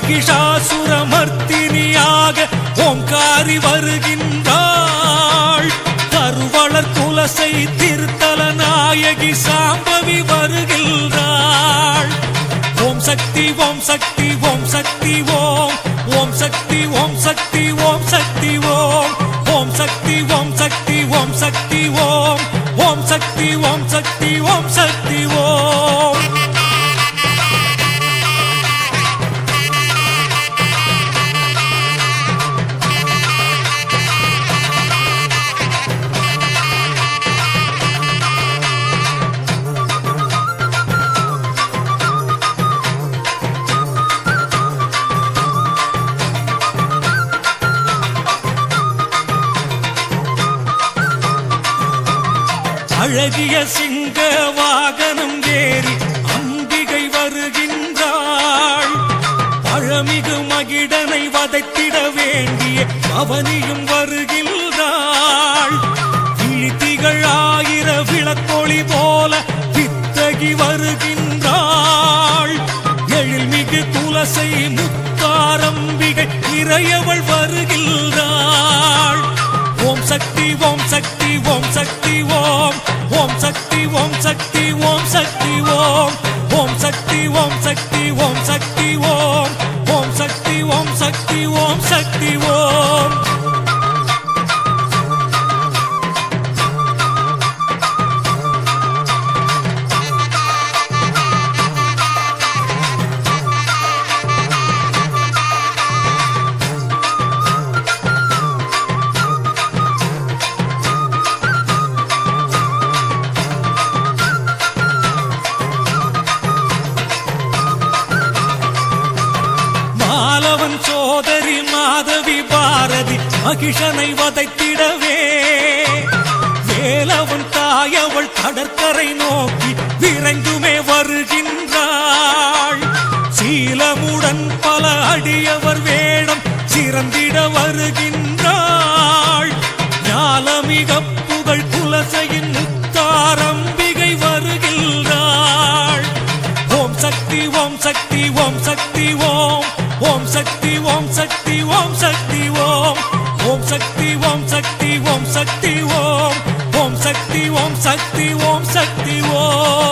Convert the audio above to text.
மகிஷாசுரமர்த்தினியாக ஓங்காரி வருகின்றாள் கருவளர் குலசை திருத்தல நாயகி சாம்பவி வருகின்றாள் ஓம் சக்தி ஓம் சக்தி ஓம் சக்தி ஓம் ஓம் சக்தி ஓம் சக்தி ஓம் சக்தி ஓம் ஓம் சக்தி ஓம் சக்தி ஓம் சக்தி ஓம் ஓம் சக்தி ஓம் சக்தி ஓம் சக்தி ஓம் அழகிய சிங்க வாகனம் ஏறி அம்பிகை வருகின்றாள் பழமிகு மகிடனை வதைத்திட வேண்டிய அவனியும் வருகின்றாள் விழித்திகள் ஆயிர விளக்கொளி போல பித்தகி வருகின்றாள் எழில்மிகு குலசை முத்தாரம்பிகை இறையவள் வருகின்றாள் ஓம் சக்தி ஓம் சக்தி ஓம் சக்தி ஓம் ஓம் சக்தி ஓம் சக்தி ஓம் சக்தி ஓம் ஓம் சக்தி ஓம் சக்தி ஓம் சக்தி ஓம் ஓம் சக்தி ஓம் சக்தி ஓம் சக்தி ஓம் மாலவன் சோதரி மாதவி பாரதி மகிஷனை வதைத்திடவே வேலவன் தாயவள் கடற்கரை நோக்கி விரைந்துமே வருகின்றாள் சீலமுடன் பல அடியவர் வேடம் சிறந்திட வருகின்றாள் ஞாலமிக புகழ் குலசையின் முத்தாரம்பிகை வருகின்றாள் ஓம் சக்தி ஓம் சக்தி ஓம் சக்தி ஓம் ஓம் சக்தி ஓம் சக்தி ஓம் சக்தி ஓம் ஓம் சக்தி ஓம் சக்தி ஓம் சக்தி ஓம் ஓம் சக்தி ஓம் சக்தி ஓம் சக்தி ஓம்